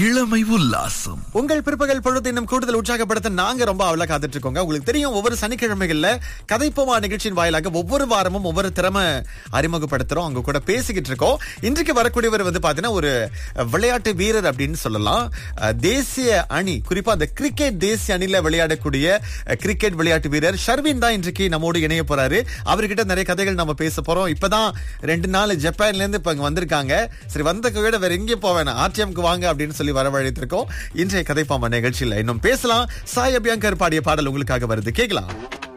இளமை உல்லாசம் உங்கள் பிற்பகல் பொழுது இன்னும் கூடுதல் உற்சாகப்படுத்த நாங்க ரொம்ப அவளா காத்துட்டு இருக்கோங்க உங்களுக்கு தெரியும் ஒவ்வொரு சனிக்கிழமைகள்ல கதைப்போமா நிகழ்ச்சியின் வாயிலாக ஒவ்வொரு வாரமும் ஒவ்வொரு திறமை அறிமுகப்படுத்துறோம் அங்க கூட பேசிக்கிட்டு இருக்கோம் இன்றைக்கு வரக்கூடியவர் வந்து பாத்தீங்கன்னா ஒரு விளையாட்டு வீரர் அப்படின்னு சொல்லலாம் அஹ், தேசிய அணி குறிப்பா அந்த கிரிக்கெட் தேசிய அணியில விளையாடக்கூடிய அஹ், கிரிக்கெட் விளையாட்டு வீரர் ஷர்வின் தான் இன்றைக்கு நம்மோடு இணைய போறாரு அவர்கிட்ட நிறைய கதைகள் நம்ம பேச போறோம் இப்பதான் ரெண்டு நாள் ஜப்பான்ல இருந்து இப்ப இங்க வந்திருக்காங்க சரி வந்த விட வேற எங்கே போவேன் ஆர்டிஎம்க்கு வாங்க அப்படின்னு சொல்லி வரவழைத்திருக்கோம் இன்றைய கதைப்பாம நிகழ்ச்சியில இன்னும் பேசலாம் சாய் அபியங்கர் பாடிய பாடல் உங்களுக்காக வருது கேட்கலாம்